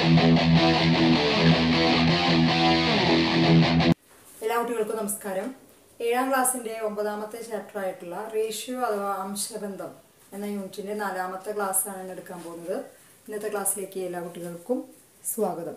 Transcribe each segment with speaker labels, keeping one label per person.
Speaker 1: എല്ലാ കുട്ടികൾക്കും നമസ്കാരം ഏഴാം ക്ലാസ്സിന്റെ ഒമ്പതാമത്തെ ചാപ്റ്റർ ആയിട്ടുള്ള റേഷ്യോ അഥവാ അംശബന്ധം എന്ന യൂണിറ്റിന്റെ നാലാമത്തെ ക്ലാസ് ആണ് ഇന്ന് എടുക്കാൻ പോകുന്നത് ഇന്നത്തെ ക്ലാസ്സിലേക്ക് എല്ലാ കുട്ടികൾക്കും സ്വാഗതം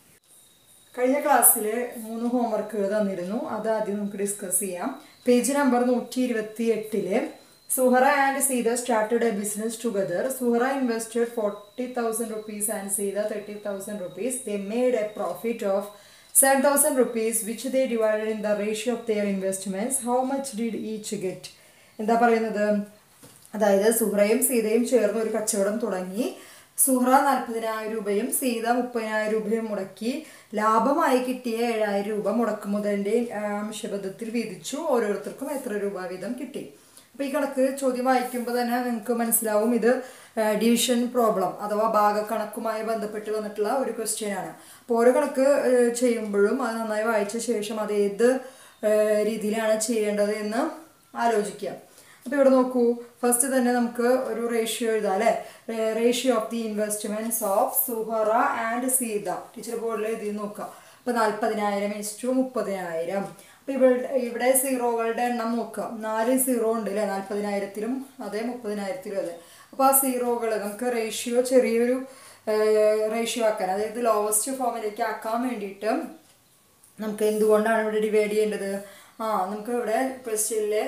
Speaker 1: കഴിഞ്ഞ ക്ലാസ്സിൽ മൂന്ന് ഹോംവർക്കുകൾ തന്നിരുന്നു അത് ആദ്യം നമുക്ക് ഡിസ്കസ് ചെയ്യാം പേജ് നമ്പർ നൂറ്റി ഇരുപത്തി എട്ടില് Suhara and Seetha started a business together Suhara invested forty thousand rupees and Seetha thirty thousand rupees they made a profit of seven thousand rupees which they divided in the ratio of their investments how much did each get എന്താ പറയുന്നത് അതായത് സുഹ്റയും സീതയും ചേർന്ന് ഒരു കച്ചവടം തുടങ്ങി സുഹ്റ നാൽപ്പതിനായിരം രൂപയും സീത മുപ്പതിനായിരം രൂപയും മുടക്കി ലാഭമായി കിട്ടിയ ഏഴായിരം രൂപ മുടക്കുമുതലിന്റെ അംശബദ്ധത്തിൽ വീതിച്ചു ഓരോരുത്തർക്കും എത്ര രൂപ വീതം കിട്ടി അപ്പൊ ഈ കണക്ക് ചോദ്യം വായിക്കുമ്പോൾ തന്നെ നിങ്ങൾക്ക് മനസ്സിലാവും ഇത് ഡിവിഷൻ പ്രോബ്ലം അഥവാ ഭാഗക്കണക്കുമായി ബന്ധപ്പെട്ട് വന്നിട്ടുള്ള ഒരു ക്വസ്റ്റ്യൻ ആണ് അപ്പോൾ ഓരോ കണക്ക് ഏഹ്, ചെയ്യുമ്പോഴും അത് നന്നായി വായിച്ച ശേഷം അത് ഏത് ഏഹ്, രീതിയിലാണ് ചെയ്യേണ്ടത് എന്ന് ആലോചിക്കുക അപ്പോൾ ഇവിടെ നോക്കൂ ഫസ്റ്റ് തന്നെ നമുക്ക് ഒരു റേഷ്യോ എഴുതാം അല്ലേ ratio of the investments of Suhara and Seetha teacher ബോർഡിൽ എഴുതി നോക്കാം അപ്പോൾ നാൽപ്പതിനായിരം ഇസ്റ്റു മുപ്പതിനായിരം അപ്പോൾ ഇവിടെ ഇവിടെ സീറോകളുടെ എണ്ണം നോക്കാം നാല് സീറോ ഉണ്ട് അല്ലേ നാൽപ്പതിനായിരത്തിലും അതെ മുപ്പതിനായിരത്തിലും അതെ അപ്പോൾ ആ സീറോകൾ നമുക്ക് റേഷ്യോ ചെറിയൊരു റേഷ്യോ ആക്കാൻ അതായത് ലോവസ്റ്റ് ഫോമിലേക്ക് ആക്കാൻ വേണ്ടിയിട്ട് നമുക്ക് എന്തുകൊണ്ടാണ് ഇവിടെ ഡിവൈഡ് ചെയ്യേണ്ടത് ആ നമുക്ക് ഇവിടെ ക്വസ്റ്റ്യനിലെ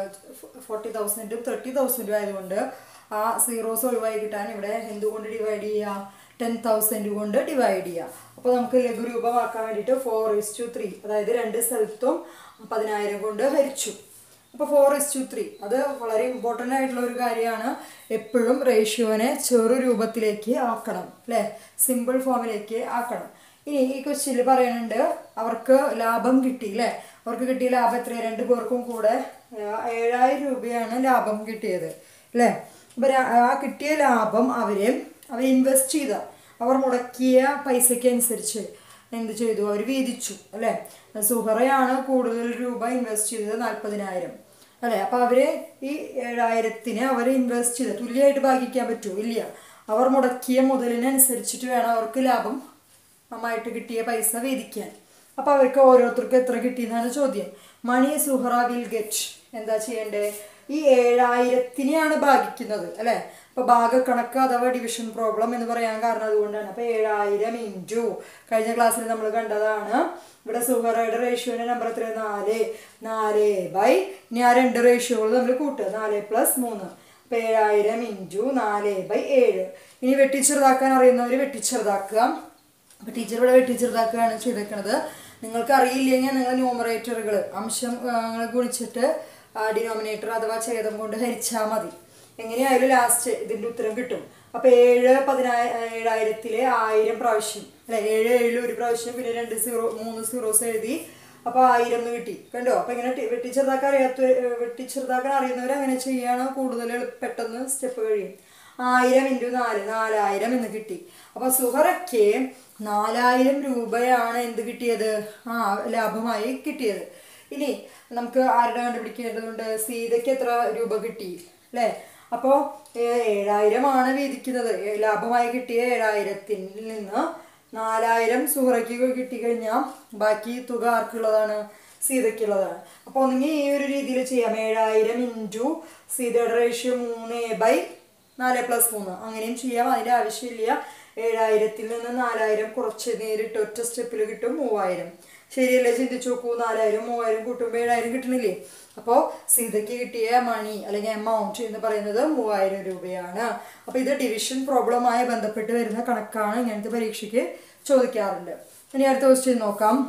Speaker 1: ഫോർട്ടി തൗസൻഡും തേർട്ടി തൗസൻഡും ആയതുകൊണ്ട് ആ സീറോസ് ഒഴിവായി കിട്ടാൻ ഇവിടെ എന്തുകൊണ്ട് ഡിവൈഡ് ചെയ്യുക ടെൻ തൗസൻഡ് കൊണ്ട് ഡിവൈഡ് ചെയ്യുക അപ്പോൾ നമുക്ക് ലഘുരൂപമാക്കാൻ വേണ്ടിയിട്ട് ഫോർ ഇസ് ടു ത്രീ അതായത് രണ്ട് സ്ഥലത്തും പതിനായിരം കൊണ്ട് ഹരിച്ചു അപ്പോൾ ഫോർ ഇസ് ടു ത്രീ അത് വളരെ ഇമ്പോർട്ടൻ്റ് ആയിട്ടുള്ള ഒരു കാര്യമാണ് എപ്പോഴും റേഷ്യോനെ ചെറു രൂപത്തിലേക്ക് ആക്കണം അല്ലേ സിമ്പിൾ ഫോമിലേക്ക് ആക്കണം ഇനി ഈ ക്വസ്റ്റ്യനിൽ പറയുന്നുണ്ട് അവർക്ക് ലാഭം കിട്ടി അല്ലേ അവർക്ക് കിട്ടിയ ലാഭം എത്ര രണ്ട് പേർക്കും കൂടെ ആ, ഏഴായിരം രൂപയാണ് ലാഭം കിട്ടിയത് അല്ലേ അപ്പം ആ കിട്ടിയ ലാഭം അവര് അവർ ഇൻവെസ്റ്റ് ചെയ്ത അവർ മുടക്കിയ പൈസയ്ക്ക് അനുസരിച്ച് എന്ത് ചെയ്തു അവർ വീതിച്ചു അല്ലേ സുഹറയാണ് കൂടുതൽ രൂപ ഇൻവെസ്റ്റ് ചെയ്തത് നാൽപ്പതിനായിരം അല്ലേ അപ്പോൾ അവര് ഈ ഏഴായിരത്തിന് അവർ ഇൻവെസ്റ്റ് ചെയ്ത് തുല്യമായിട്ട് ഭാഗിക്കാൻ പറ്റുമോ ഇല്ല അവർ മുടക്കിയ മുതലിനനുസരിച്ചിട്ട് വേണം അവർക്ക് ലാഭം നന്നായിട്ട് കിട്ടിയ പൈസ വീതിക്കാൻ അപ്പോൾ അവർക്ക് ഓരോരുത്തർക്കും എത്ര കിട്ടിയെന്നാണ് ചോദ്യം മണി സുഹറ വിൽ ഗെറ്റ് എന്താ ചെയ്യണ്ടേ ഈ ഏഴായിരത്തിനെയാണ് ഭാഗിക്കുന്നത് അല്ലേ അപ്പൊ ഭാഗക്കണക്ക് അഥവാ ഡിവിഷൻ പ്രോബ്ലം എന്ന് പറയാൻ കാരണം അതുകൊണ്ടാണ് അപ്പൊ ഏഴായിരം ഇൻറ്റു കഴിഞ്ഞ ക്ലാസ്സിൽ നമ്മൾ കണ്ടതാണ് ഇവിടെ സുഹറയുടെ റേഷ്യോന്റെ നമ്പർ എത്ര നാല് നാല് ബൈ ഇനി ആ രണ്ട് റേഷ്യോകൾ നമ്മൾ കൂട്ടുക നാല് പ്ലസ് മൂന്ന് അപ്പൊ ഏഴായിരം ഇൻറ്റു നാല് ബൈ ഏഴ് ഇനി വെട്ടിച്ചെറുതാക്കാൻ അറിയുന്നവർ വെട്ടിച്ചെറുതാക്കുക അപ്പൊ ടീച്ചർ ഇവിടെ വെട്ടിച്ചെറുതാക്കുകയാണ് ചെയ്തേക്കുന്നത് നിങ്ങൾക്ക് അറിയില്ലെങ്കിൽ നിങ്ങൾ ന്യൂമറേറ്ററുകൾ അംശം ആ, ഗുണിച്ചിട്ട് ഡിനോമിനേറ്റർ അഥവാ ഛേദം കൊണ്ട് ഹരിച്ചാൽ മതി എങ്ങനെയായാലും ലാസ്റ്റ് ഇതിന്റെ ഉത്തരം കിട്ടും അപ്പൊ ഏഴ് പതിനായ ഏഴായിരത്തിലെ ആയിരം പ്രാവശ്യം അല്ലെ ഏഴ് ഏഴിൽ ഒരു പ്രാവശ്യം പിന്നെ രണ്ട് സീറോ മൂന്ന് സീറോസ് എഴുതി അപ്പൊ ആയിരം എന്ന് കിട്ടി കണ്ടോ അപ്പൊ ഇങ്ങനെ ടി- വെട്ടിച്ചെറുതാക്കാൻ അറിയാത്ത വെട്ടിച്ചെറുതാക്കാൻ അറിയുന്നവർ അങ്ങനെ ചെയ്യാണ് കൂടുതൽ എളു- പെട്ടെന്ന് സ്റ്റെപ്പ് കഴിയും ആയിരം ഇൻറ്റു നാല് നാലായിരം എന്ന് കിട്ടി അപ്പൊ സുഹറയ്ക്ക് നാലായിരം രൂപയാണ് എന്ത് കിട്ടിയത് ആ ലാഭമായി കിട്ടിയത് ഇനി നമുക്ക് ആരുടെ കണ്ടുപിടിക്കേണ്ടതുണ്ട് സീതയ്ക്ക് എത്ര രൂപ കിട്ടി അല്ലേ അപ്പോൾ ഏഴായിരമാണ് വീതിക്കുന്നത് ഏ, ലാഭമായി കിട്ടിയ ഏഴായിരത്തിൽ നിന്ന് നാലായിരം സുഹറയ്ക്ക് കിട്ടിക്കഴിഞ്ഞാൽ ബാക്കി തുക ആർക്കുള്ളതാണ് സീതയ്ക്കുള്ളതാണ് അപ്പോൾ ഒന്നെങ്കിൽ ഈ ഒരു രീതിയിൽ ചെയ്യാം ഏഴായിരം ഇൻറ്റു സീതയുടെ റേഷ്യോ മൂന്ന് ബൈ നാല് പ്ലസ് മൂന്ന് അങ്ങനെയും ചെയ്യാം അതിൻ്റെ ആവശ്യമില്ല ഏഴായിരത്തിൽ നിന്ന് നാലായിരം കുറച്ച് നേരിട്ട് ഒറ്റ സ്റ്റെപ്പിൽ കിട്ടും മൂവായിരം ശരിയല്ലേ ചിന്തിച്ചു നോക്കൂ നാലായിരം മൂവായിരം കൂട്ടുമ്പോൾ ഏഴായിരം കിട്ടണില്ലേ അപ്പോൾ സീതയ്ക്ക് കിട്ടിയ മണി അല്ലെങ്കിൽ എമൗണ്ട് എന്ന് പറയുന്നത് മൂവായിരം രൂപയാണ് അപ്പോൾ ഇത് ഡിവിഷൻ പ്രോബ്ലമായി ബന്ധപ്പെട്ട് വരുന്ന കണക്കാണ് ഇങ്ങനത്തെ പരീക്ഷയ്ക്ക് ചോദിക്കാറുണ്ട് ഇനി അടുത്ത ക്വസ്റ്റ്യൻ നോക്കാം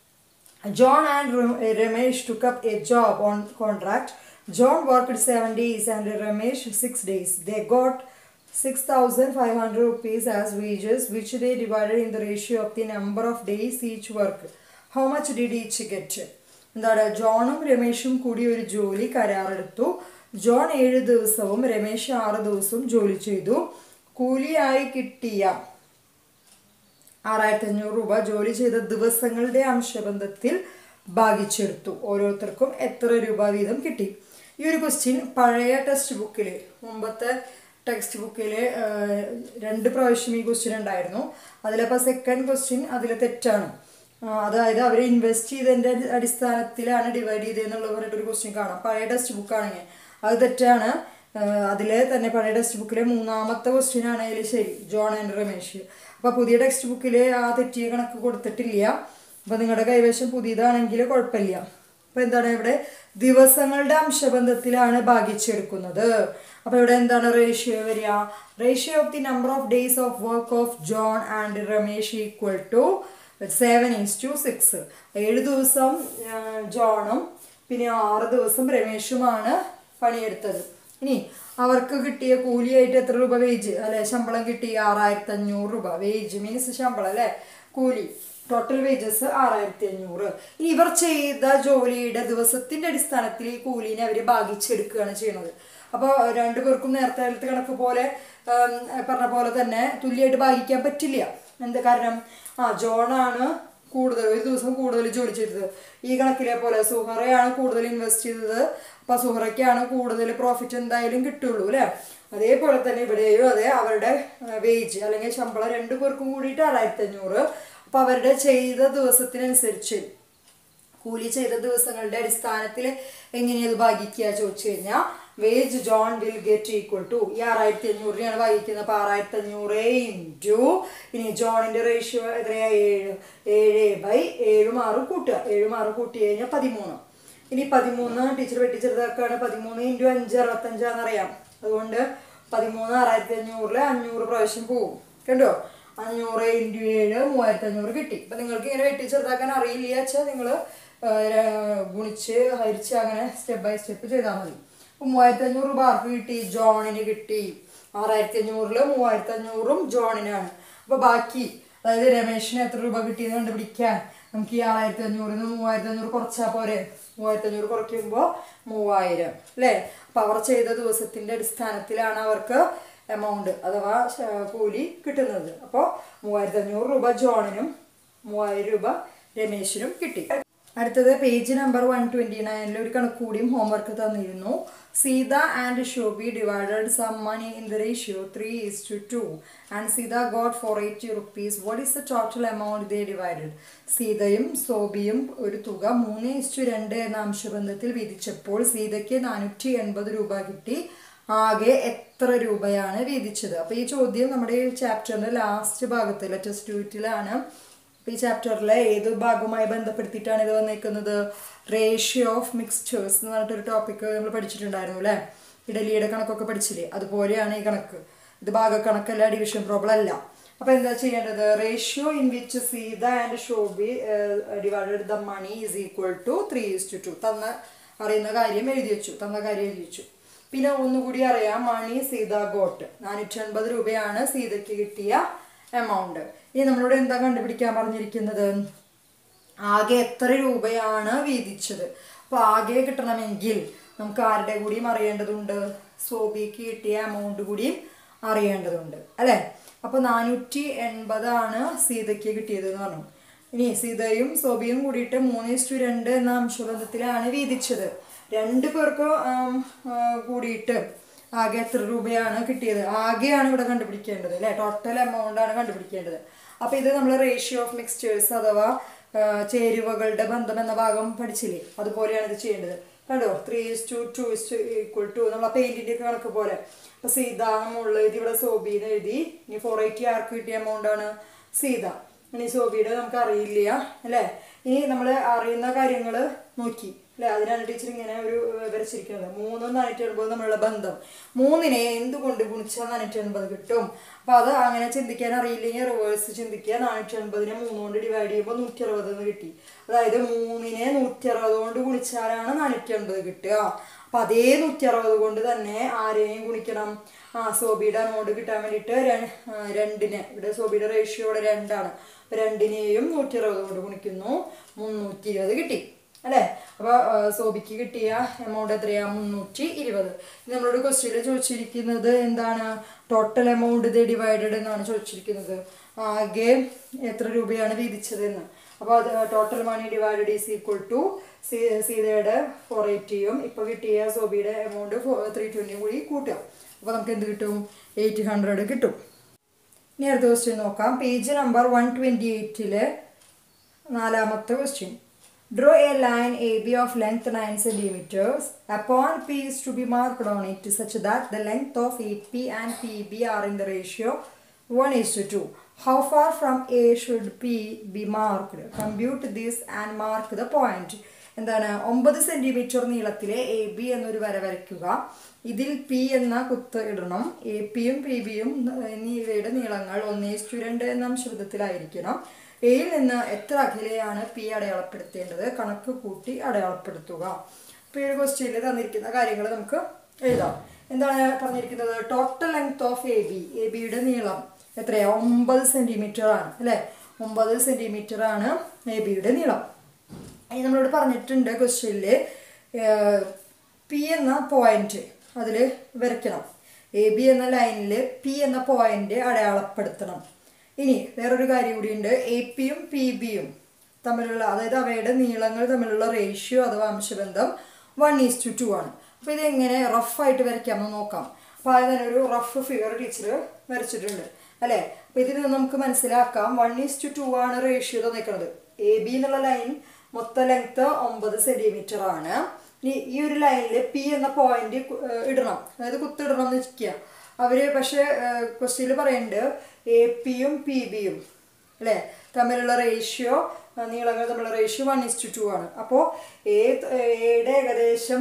Speaker 1: John and Ram- Ramesh took up a job on contract. John worked seven days and Ramesh six days. They got 6,500 rupees as wages, which they divided in the ratio of the number of days each worked. How much did each get? എന്താണ് ജോണും രമേഷും കൂടി ഒരു ജോലി കരാറെടുത്തു John ഏഴ് ദിവസവും രമേശ് ആറ് ദിവസവും ജോലി ചെയ്തു കൂലിയായി കിട്ടിയ ആറായിരത്തി അഞ്ഞൂറ് രൂപ ജോലി ചെയ്ത ദിവസങ്ങളുടെ അംശബന്ധത്തിൽ ഭാഗിച്ചെടുത്തു ഓരോരുത്തർക്കും എത്ര രൂപ വീതം കിട്ടി ഈ ഒരു ക്വസ്റ്റ്യൻ പഴയ ടെക്സ്റ്റ് ബുക്കിൽ മുമ്പത്തെ ടെക്സ്റ്റ് ബുക്കിൽ രണ്ട് പ്രാവശ്യം ഈ ക്വസ്റ്റ്യൻ ഉണ്ടായിരുന്നു അതിലപ്പോൾ സെക്കൻഡ് ക്വസ്റ്റ്യൻ അതിൽ തെറ്റാണ് ആ, അതായത് അവർ ഇൻവെസ്റ്റ് ചെയ്തതിൻ്റെ അടിസ്ഥാനത്തിലാണ് ഡിവൈഡ് ചെയ്തതെന്നുള്ള പറഞ്ഞിട്ട് ഒരു ക്വസ്റ്റ്യൻ കാണാം പഴയ ടെക്സ്റ്റ് ബുക്കാണെങ്കിൽ അത് തെറ്റാണ് അതിൽ തന്നെ പഴയ ടെക്സ്റ്റ് ബുക്കിലെ മൂന്നാമത്തെ ക്വസ്റ്റ്യൻ ആണ് അതിൽ ശരി ജോൺ ആൻഡ് രമേശ് അപ്പോൾ പുതിയ ടെക്സ്റ്റ് ബുക്കിൽ ആ തെറ്റിയ കണക്ക് കൊടുത്തിട്ടില്ല അപ്പോൾ നിങ്ങളുടെ കൈവശം പുതിയതാണെങ്കിൽ കുഴപ്പമില്ല അപ്പോൾ എന്താണ് ഇവിടെ ദിവസങ്ങളുടെ അംശബന്ധത്തിലാണ് ഭാഗിച്ചെടുക്കുന്നത് അപ്പോൾ ഇവിടെ എന്താണ് റേഷ്യോ വരിക ratio of the number of days of work of John and Ramesh equal to seven is to six ഏഴ് ദിവസം ആ, ജോണും പിന്നെ ആറ് ദിവസം രമേശുമാണ് പണിയെടുത്തത് ഇനി അവർക്ക് കിട്ടിയ കൂലിയായിട്ട് എത്ര രൂപ വേജ് അല്ലെ ശമ്പളം കിട്ടി ആറായിരത്തി അഞ്ഞൂറ് രൂപ വേജ് മീൻസ് ശമ്പളം അല്ലെ കൂലി ടോട്ടൽ വേജസ് ആറായിരത്തി അഞ്ഞൂറ് ഇനി ഇവർ ചെയ്ത ജോലിയുടെ ദിവസത്തിന്റെ അടിസ്ഥാനത്തിൽ ഈ കൂലിനെ അവർ ഭാഗിച്ചെടുക്കുകയാണ് ചെയ്യുന്നത് അപ്പോൾ രണ്ടു പേർക്കും നേരത്തെ കാലത്ത് കണക്ക് പോലെ ഉം, പറഞ്ഞ പോലെ തന്നെ തുല്യമായിട്ട് ഭാഗിക്കാൻ പറ്റില്ല എന്താ കാരണം ആ ജോണാണ് കൂടുതൽ ഒരു ദിവസം കൂടുതൽ ജോലി ചെയ്തത് ഈ കണക്കിലെ പോലെ സുഹറയാണ് കൂടുതൽ ഇൻവെസ്റ്റ് ചെയ്തത് അപ്പൊ സുഹറയ്ക്കാണ് കൂടുതൽ പ്രോഫിറ്റ് എന്തായാലും കിട്ടുള്ളൂ അല്ലേ അതേപോലെ തന്നെ ഇവിടെയും അതെ അവരുടെ വേജ് അല്ലെങ്കിൽ ശമ്പളം രണ്ടു പേർക്കും കൂടിയിട്ട് ആറായിരത്തി അഞ്ഞൂറ് അപ്പൊ അവരുടെ ചെയ്ത ദിവസത്തിനനുസരിച്ച് കൂലി ചെയ്ത ദിവസങ്ങളുടെ അടിസ്ഥാനത്തിൽ എങ്ങനെയത് ഭാഗിക്കുക ചോദിച്ചു കഴിഞ്ഞാൽ wage John will get equal to ഈ ആറായിരത്തി അഞ്ഞൂറിനെയാണ് ഭാഗിക്കുന്നത് അപ്പോൾ ആറായിരത്തി അഞ്ഞൂറ് ഇൻറ്റു ഇനി ജോണിന്റെ റേഷ്യോ എത്രയാ ഏഴ് ഏഴ് ബൈ ഏഴും ആറും കൂട്ടുക ഏഴും ആറും കൂട്ടി കഴിഞ്ഞാൽ പതിമൂന്ന് ഇനി പതിമൂന്ന് ടീച്ചർ വെട്ടിച്ചെറുതാക്കാണ് പതിമൂന്ന് ഇൻറ്റു അഞ്ച് അറുപത്തഞ്ചാന്നറിയാം അതുകൊണ്ട് പതിമൂന്ന് ആറായിരത്തി അഞ്ഞൂറിൽ അഞ്ഞൂറ് പ്രാവശ്യം പോവും കണ്ടോ അഞ്ഞൂറ് ഇൻറ്റു ഏഴ് മൂവായിരത്തി അഞ്ഞൂറ് കിട്ടി അപ്പം നിങ്ങൾക്ക് ഇങ്ങനെ വെട്ടി ചെറുതാക്കാൻ അറിയില്ല വെച്ചാൽ നിങ്ങൾ ഗുണിച്ച് ഹരിച്ച് അങ്ങനെ സ്റ്റെപ്പ് ബൈ സ്റ്റെപ്പ് ചെയ്താൽ മതി അപ്പം മൂവായിരത്തി അഞ്ഞൂറ് രൂപ ആർക്ക് കിട്ടി ജോണിന് കിട്ടി ആറായിരത്തി അഞ്ഞൂറിൽ മൂവായിരത്തി അഞ്ഞൂറും ജോണിനാണ് അപ്പോൾ ബാക്കി അതായത് രമേശിന് എത്ര രൂപ കിട്ടിയെന്ന് കണ്ടുപിടിക്കാൻ നമുക്ക് ഈ ആറായിരത്തി അഞ്ഞൂറിൽ നിന്ന് മൂവായിരത്തി അഞ്ഞൂറ് കുറച്ചാൽ പോരെ മൂവായിരത്തി അഞ്ഞൂറ് കുറയ്ക്കുമ്പോൾ മൂവായിരം അല്ലേ അപ്പം അവർ ചെയ്ത ദിവസത്തിൻ്റെ അടിസ്ഥാനത്തിലാണ് അവർക്ക് എമൗണ്ട് അഥവാ ശ- കൂലി കിട്ടുന്നത് അപ്പോൾ മൂവായിരത്തി അഞ്ഞൂറ് രൂപ ജോണിനും മൂവായിരം രൂപ രമേശിനും കിട്ടി അടുത്തത് പേജ് നമ്പർ വൺ ട്വൻറ്റി നയനിൽ ഒരു കണക്ക് കൂടിയും ഹോംവർക്ക് തന്നിരുന്നു Seetha and Shobi divided some money in the ratio three is to two and Seetha got four eighty rupees what is the total amount they divided സീതയും സോബിയും ഒരു തുക മൂന്ന് ഇസ്റ്റു രണ്ട് എന്ന അംശബന്ധത്തിൽ വിധിച്ചപ്പോൾ സീതയ്ക്ക് നാനൂറ്റി എൺപത് രൂപ കിട്ടി ആകെ എത്ര രൂപയാണ് വീതിച്ചത് അപ്പോൾ ഈ ചോദ്യം നമ്മുടെ ഈ ചാപ്റ്ററിന്റെ ലാസ്റ്റ് ഭാഗത്ത് ലെറ്റസ്റ്റ് ട്യൂറ്റിലാണ് ഈ ചാപ്റ്ററിലെ ഏത് ഭാഗവുമായി ബന്ധപ്പെടുത്തിയിട്ടാണ് ഇത് വന്നേക്കുന്നത് റേഷ്യോ ഓഫ് മിക്സ്ചേഴ്സ് എന്ന് പറഞ്ഞിട്ടൊരു ടോപ്പിക്ക് നമ്മൾ പഠിച്ചിട്ടുണ്ടായിരുന്നു അല്ലേ ഇഡലിയുടെ കണക്കൊക്കെ പഠിച്ചില്ലേ അതുപോലെയാണ് ഈ കണക്ക് ഇത് ഭാഗക്കണക്കല്ല ഡിവിഷൻ പ്രോബ്ലം അല്ല അപ്പൊ എന്താ ചെയ്യേണ്ടത് ratio in which Seetha and Shobi divided the money is equal to three is to two തന്ന അറിയുന്ന കാര്യം എഴുതി വെച്ചു തന്ന കാര്യം എഴുതി വെച്ചു പിന്നെ ഒന്നുകൂടി അറിയാം മണി സീത ഗോട്ട് നാനൂറ്റി അൻപത് രൂപയാണ് സീതയ്ക്ക് കിട്ടിയ എമൗണ്ട് ഇനി നമ്മളോട് എന്താ കണ്ടുപിടിക്കാൻ പറഞ്ഞിരിക്കുന്നത് ആകെ എത്ര രൂപയാണ് വീതിച്ചത് അപ്പോൾ ആകെ കിട്ടണമെങ്കിൽ നമുക്ക് ആരുടെ കൂടിയും അറിയേണ്ടതുണ്ട് സോബിക്ക് കിട്ടിയ എമൗണ്ട് കൂടിയും അറിയേണ്ടതുണ്ട് അല്ലേ അപ്പോൾ നാനൂറ്റി എൺപതാണ് സീതയ്ക്ക് കിട്ടിയത് എന്ന് പറഞ്ഞു ഇനി സീതയും സോബിയും കൂടിയിട്ട് മൂന്ന് ഇസ്റ്റു രണ്ട് എന്ന അംശബന്ധത്തിലാണ് വീതിച്ചത് രണ്ടു പേർക്ക് ആം, ആ, കൂടിയിട്ട് ആകെ എത്ര രൂപയാണ് കിട്ടിയത് ആകെയാണ് ഇവിടെ കണ്ടുപിടിക്കേണ്ടത് അല്ലേ ടോട്ടൽ എമൗണ്ട് ആണ് കണ്ടുപിടിക്കേണ്ടത് അപ്പോൾ ഇത് നമ്മൾ റേഷ്യോ ഓഫ് മിക്സ്ചേഴ്സ് അഥവാ ആ, ചേരുവകളുടെ ബന്ധം എന്ന ഭാഗം പഠിച്ചില്ലേ അതുപോലെയാണ് ഇത് ചെയ്യേണ്ടത് കണ്ടോ three is to two is to equal to നമ്മൾ പെയിന്റിന്റെ ഒക്കെ കണക്ക് പോലെ അപ്പൊ സീത മുകളിൽ എഴുതി ഇവിടെ സോബീന്ന് എഴുതി ഇനി ഫോർ എയ്റ്റി ആർക്ക് കിട്ടിയ എമൗണ്ട് ആണ് സീത ഇനി സോബിയുടെ നമുക്ക് അറിയില്ല അല്ലേ ഇനി നമ്മൾ അറിയുന്ന കാര്യങ്ങൾ നോക്കി അല്ലേ അതിനാണ് ടീച്ചർ ഇങ്ങനെ ഒരു ഏഹ്, വരച്ചിരിക്കുന്നത് മൂന്നും നാനൂറ്റി എൺപത് തമ്മിലുള്ള ബന്ധം മൂന്നിനെ എന്തുകൊണ്ട് ഗുണിച്ചാൽ നാനൂറ്റി എൺപത് കിട്ടും അപ്പൊ അത് അങ്ങനെ ചിന്തിക്കാൻ അറിയില്ലെങ്കിൽ റിവേഴ്സ് ചിന്തിക്കുക നാനൂറ്റി എൺപതിനെ മൂന്ന് കൊണ്ട് ഡിവൈഡ് ചെയ്യുമ്പോൾ നൂറ്റി അറുപത് എന്ന് കിട്ടി അതായത് മൂന്നിനെ നൂറ്റി അറുപത് കൊണ്ട് ഗുണിച്ചാലാണ് നാനൂറ്റി എൺപത് കിട്ടുക അപ്പൊ അതേ നൂറ്റി അറുപത് കൊണ്ട് തന്നെ ആരെയും ഗുണിക്കണം ആ സോബിയുടെ എമൗണ്ട് കിട്ടാൻ വേണ്ടിയിട്ട് ര- ആ, രണ്ടിനെ ഇവിടെ സോബിയുടെ റേഷ്യോ ഇവിടെ രണ്ടാണ് അപ്പൊ രണ്ടിനെയും നൂറ്റി അറുപത് കൊണ്ട് ഗുണിക്കുന്നു മുന്നൂറ്റി ഇരുപത് കിട്ടി അല്ലേ അപ്പൊ ആ, സോബിക്ക് കിട്ടിയ എമൗണ്ട് എത്രയാ മുന്നൂറ്റി ഇരുപത് നമ്മളോട് ക്വസ്റ്റ്യനിൽ ചോദിച്ചിരിക്കുന്നത് എന്താണ് ടോട്ടൽ എമൗണ്ട് ഇത് ഡിവൈഡഡ് എന്നാണ് ചോദിച്ചിരിക്കുന്നത് ആകെ എത്ര രൂപയാണ് വീതിച്ചതെന്ന് അപ്പോൾ അത് total money divided is equal to സീതയുടെ ഫോർ എയ്റ്റിയും ഇപ്പോൾ കിട്ടിയ സോബിയുടെ എമൗണ്ട് ത്രീ ട്വൻറ്റിയും കൂടി കൂട്ടുക അപ്പോൾ നമുക്ക് എന്ത് കിട്ടും എയ്റ്റ് ഹൺഡ്രഡ് കിട്ടും ഇനി അടുത്ത ക്വസ്റ്റ്യൻ നോക്കാം പേജ് നമ്പർ വൺ ട്വൻറ്റി എയ്റ്റിലെ നാലാമത്തെ question draw a line A B of length nine centimetres upon P is to be marked on it such that the length of AP and PB are in the ratio 1 is to 2. How far from A should P be marked? Compute this and mark the point. എന്താണ് ഒമ്പത് centimetre നീളത്തിലെ A B എന്നൊരു വര വരയ്ക്കുക ഇതിൽ P എന്ന കുത്ത് ഇടണം A പിയും പി ബിയും എന്നിവയുടെ നീളങ്ങൾ ഒന്നേ ടു രണ്ട് എന്ന അംശബദ്ധത്തിലായിരിക്കണം എയിൽ നിന്ന് എത്ര അകലെയാണ് പി അടയാളപ്പെടുത്തേണ്ടത് കണക്ക് കൂട്ടി അടയാളപ്പെടുത്തുക അപ്പോൾ ഈ ഒരു ക്വസ്റ്റ്യനിൽ തന്നിരിക്കുന്ന കാര്യങ്ങൾ നമുക്ക് എഴുതാം എന്താണ് പറഞ്ഞിരിക്കുന്നത് total length of A B A ബിയുടെ നീളം എത്രയാ ഒമ്പത് സെൻറ്റിമീറ്റർ ആണ് അല്ലേ ഒമ്പത് സെൻറ്റിമീറ്റർ ആണ് എ ബിയുടെ നീളം ഇനി നമ്മളോട് പറഞ്ഞിട്ടുണ്ട് ക്വസ്റ്റ്യനിൽ പി എന്ന പോയിന്റ് അതിൽ വരയ്ക്കണം എ ബി എന്ന ലൈനിൽ പി എന്ന പോയിന്റ് അടയാളപ്പെടുത്തണം ഇനി വേറൊരു കാര്യം കൂടിയുണ്ട് എ പിയും പി ബിയും തമ്മിലുള്ള അതായത് അവയുടെ നീളങ്ങൾ തമ്മിലുള്ള റേഷ്യോ അഥവാ അംശബന്ധം വൺ ഈസ് ടു ടു ആണ് അപ്പോൾ ഇതെങ്ങനെ റഫായിട്ട് വരയ്ക്കാമെന്ന് നോക്കാം അപ്പോൾ ആദ്യം തന്നെ ഒരു റഫ് ഫിഗർ ടീച്ചർ വരച്ചിട്ടുണ്ട് അല്ലേ അപ്പോൾ ഇതിൽ നിന്ന് നമുക്ക് മനസ്സിലാക്കാം വൺ ഈസ് ടു ടു ആണ് റേഷ്യോ തന്നിരിക്കുന്നത് എ ബി എന്നുള്ള ലൈൻ മൊത്തം ലെങ്ത് ഒമ്പത് സെൻറ്റിമീറ്റർ ആണ് ഇനി ഈ ഒരു ലൈനിൽ പി എന്ന പോയിന്റ് ഇടണം അതായത് കുത്തിടണം എന്ന് വെക്കുക അവർ പക്ഷേ ക്വസ്റ്റ്യനിൽ പറയുന്നുണ്ട് എ പിയും പി ബിയും അല്ലേ തമ്മിലുള്ള റേഷ്യോ നീളങ്ങൾ തമ്മിലുള്ള റേഷ്യോ വൺ ഇസ് ടു ആണ് അപ്പോൾ എ എയുടെ ഏകദേശം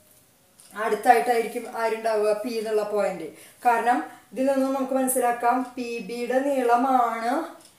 Speaker 1: അടുത്തായിട്ടായിരിക്കും ആരുണ്ടാവുക പി എന്നുള്ള പോയിന്റ് കാരണം ഇതിൽ നിന്നും നമുക്ക് മനസ്സിലാക്കാം പി ബിയുടെ നീളമാണ്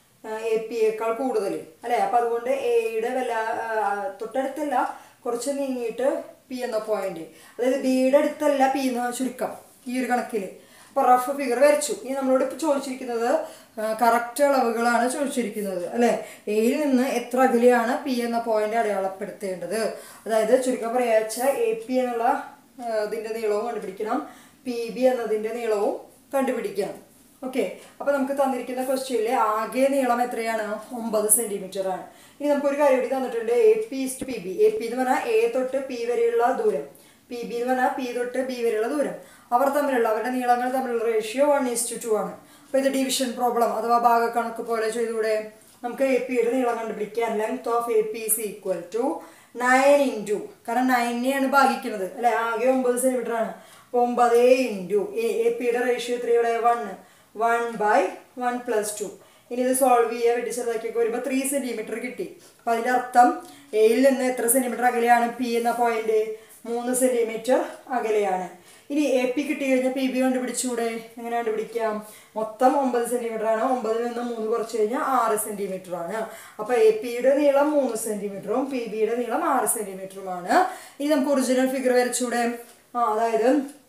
Speaker 1: എ പിയേക്കാൾ കൂടുതൽ അല്ലേ അപ്പം അതുകൊണ്ട് എയുടെ വില തൊട്ടടുത്തല്ല കുറച്ച് നീങ്ങിയിട്ട് പി എന്ന പോയിന്റ് അതായത് ബിയുടെ അടുത്തല്ല പി എന്ന ചുരുക്കം ഈ ഒരു കണക്കിൽ അപ്പോൾ റഫ് ഫിഗർ വരച്ചു ഇനി നമ്മളോട് ഇപ്പോൾ ചോദിച്ചിരിക്കുന്നത് കറക്റ്റ് അളവുകളാണ് ചോദിച്ചിരിക്കുന്നത് അല്ലേ എയിൽ നിന്ന് എത്ര അകലെയാണ് പി എന്ന പോയിന്റ് അടയാളപ്പെടുത്തേണ്ടത് അതായത് ചുരുക്കം പറയാച്ച എ പി എന്നുള്ള ഇതിൻ്റെ നീളവും കണ്ടുപിടിക്കണം പി ബി എന്നതിൻ്റെ നീളവും കണ്ടുപിടിക്കണം ഓക്കെ അപ്പോൾ നമുക്ക് തന്നിരിക്കുന്ന ക്വസ്റ്റ്യനിൽ ആകെ നീളം എത്രയാണ് ഒമ്പത് സെൻറ്റിമീറ്റർ ആണ് ഇനി നമുക്കൊരു കാര്യം കൂടി തന്നിട്ടുണ്ട് A P is to P B A P എന്ന് പറഞ്ഞാൽ എ തൊട്ട് പി വരെയുള്ള ദൂരം പി ബി എന്ന് പറഞ്ഞാൽ പി തൊട്ട് ബി വരെയുള്ള ദൂരം അവർ തമ്മിലുള്ള അവരുടെ നീളങ്ങൾ തമ്മിലുള്ള ratio one is to two ആണ് അപ്പോൾ ഇത് ഡിവിഷൻ പ്രോബ്ലം അഥവാ ഭാഗക്കണക്ക് പോലെ ചെയ്തുകൂടെ നമുക്ക് എ പിയുടെ നീളം കണ്ടുപിടിക്കാൻ length of A P is equal to nine into കാരണം നയനെയാണ് ഭാഗിക്കുന്നത് അല്ലെ ആകെ ഒമ്പത് സെൻറ്റിമീറ്റർ ആണ് അപ്പോൾ ഒമ്പത് ഇൻറ്റു എ പിയുടെ റേഷ്യോ എത്രയുടെ one one by one plus two ഇനി ഇത് സോൾവ് ചെയ്യുക വെട്ടി ചെറുതാക്കിയൊക്കെ വരുമ്പോൾ ത്രീ സെൻറ്റിമീറ്റർ കിട്ടി അപ്പം അതിൻ്റെ അർത്ഥം എയിൽ നിന്ന് എത്ര സെൻറ്റിമീറ്റർ അകലെയാണ് പി എന്ന പോയിന്റ് മൂന്ന് സെൻറ്റിമീറ്റർ അകലെയാണ് ഇനി എ പി കിട്ടി കഴിഞ്ഞാൽ പി ബി കണ്ടുപിടിച്ചുകൂടെ എങ്ങനെ കണ്ടുപിടിക്കാം മൊത്തം ഒമ്പത് സെൻറ്റിമീറ്റർ ആണ് ഒമ്പതിൽ നിന്ന് മൂന്ന് കുറച്ച് കഴിഞ്ഞാൽ ആറ് സെൻറ്റിമീറ്റർ ആണ് അപ്പോൾ എ പിയുടെ നീളം മൂന്ന് സെൻറ്റിമീറ്ററും പി ബിയുടെ നീളം ആറ് സെൻറ്റിമീറ്ററുമാണ് ഇനി നമുക്ക് ഒറിജിനൽ ഫിഗർ വരച്ചൂടെ ആ അതായത്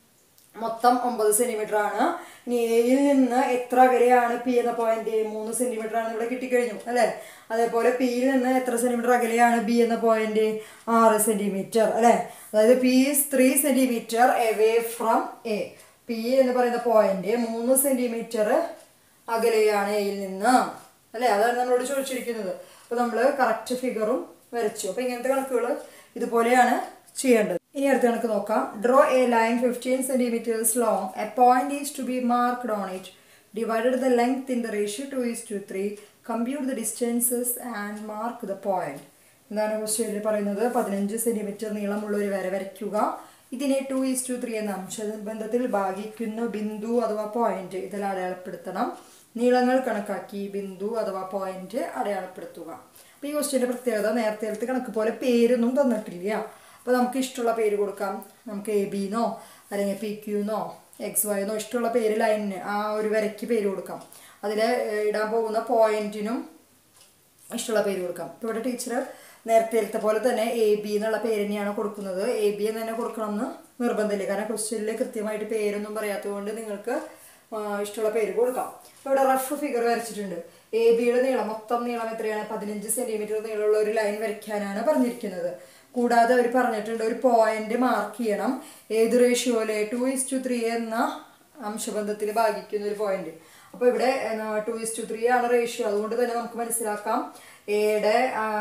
Speaker 1: മൊത്തം ഒമ്പത് സെൻറ്റിമീറ്റർ ആണ് ഇനി എയിൽ നിന്ന് എത്ര അകലെയാണ് പി എന്ന പോയിന്റ് മൂന്ന് സെൻറ്റിമീറ്റർ ആണ് ഇവിടെ കിട്ടിക്കഴിഞ്ഞു അല്ലേ അതേപോലെ പിയിൽ നിന്ന് എത്ര സെൻറ്റിമീറ്റർ അകലെയാണ് ബി എന്ന പോയിന്റ് ആറ് സെൻറ്റിമീറ്റർ അല്ലേ അതായത് P is three centimetre away from A P എന്ന് പറയുന്ന പോയിന്റ് മൂന്ന് സെൻറ്റിമീറ്റർ അകലെയാണ് എയിൽ നിന്ന് അല്ലേ അതാണ് നമ്മളോട് ചോദിച്ചിരിക്കുന്നത് അപ്പോൾ നമ്മൾ കറക്റ്റ് ഫിഗറും വരച്ചു അപ്പോൾ ഇങ്ങനത്തെ കണക്കുകൾ ഇതുപോലെയാണ് ചെയ്യേണ്ടത് ഇനി അടുത്ത കണക്ക് നോക്കാം draw a line fifteen centimetres long a point is to be marked on it divided the length in the ratio two is to three compute the distances and mark the point എന്താണ് ക്വസ്റ്റ്യനിൽ പറയുന്നത് പതിനഞ്ച് centimetre നീളമുള്ള ഒരു വര വരയ്ക്കുക ഇതിനെ to is to three എന്ന അംശബന്ധത്തിൽ ഭാഗിക്കുന്ന ബിന്ദു അഥവാ പോയിന്റ് ഇതിൽ അടയാളപ്പെടുത്തണം നീളങ്ങൾ കണക്കാക്കി ബിന്ദു അഥവാ പോയിന്റ് അടയാളപ്പെടുത്തുക അപ്പോൾ ഈ ക്വസ്റ്റ്യൻ്റെ പ്രത്യേകത നേരത്തെ കണക്ക് പോലെ പേരൊന്നും തന്നിട്ടില്ല അപ്പോൾ നമുക്ക് ഇഷ്ടമുള്ള പേര് കൊടുക്കാം നമുക്ക് എ ബിന്നോ അല്ലെങ്കിൽ പി ക്യൂന്നോ എക്സ് വൈന്നോ ഇഷ്ടമുള്ള പേര് ലൈനിന് ആ ഒരു വരയ്ക്ക് പേര് കൊടുക്കാം അതിൽ ഇടാൻ പോകുന്ന പോയിന്റിനും ഇഷ്ടമുള്ള പേര് കൊടുക്കാം ഇപ്പോൾ ഇവിടെ ടീച്ചർ നേരത്തെ പോലെ തന്നെ എ ബി എന്നുള്ള പേര് തന്നെയാണ് കൊടുക്കുന്നത് എ ബി എന്ന് തന്നെ കൊടുക്കണമെന്ന് നിർബന്ധമില്ല കാരണം ക്വസ്റ്റ്യനിൽ കൃത്യമായിട്ട് പേരൊന്നും പറയാത്തത് കൊണ്ട് നിങ്ങൾക്ക് ഇഷ്ടമുള്ള പേര് കൊടുക്കാം ഇപ്പോൾ ഇവിടെ റഫ് ഫിഗർ വരച്ചിട്ടുണ്ട് എ ബിയുടെ നീളം മൊത്തം നീളം എത്രയാണ് പതിനഞ്ച് സെൻറ്റിമീറ്റർ നീളമുള്ള ഒരു ലൈൻ വരയ്ക്കാനാണ് പറഞ്ഞിരിക്കുന്നത് കൂടാതെ അവർ പറഞ്ഞിട്ടുണ്ട് ഒരു പോയിന്റ് മാർക്ക് ചെയ്യണം ഏത് റേഷ്യോയിലെ ടു ഇസ് ടു ത്രീ എന്ന അംശബന്ധത്തിൽ ഭാഗിക്കുന്ന ഒരു പോയിന്റ് അപ്പോൾ ഇവിടെ ടു ഇസ് ടു ത്രീ ആണ് റേഷ്യോ അതുകൊണ്ട് തന്നെ നമുക്ക് മനസ്സിലാക്കാം എയുടെ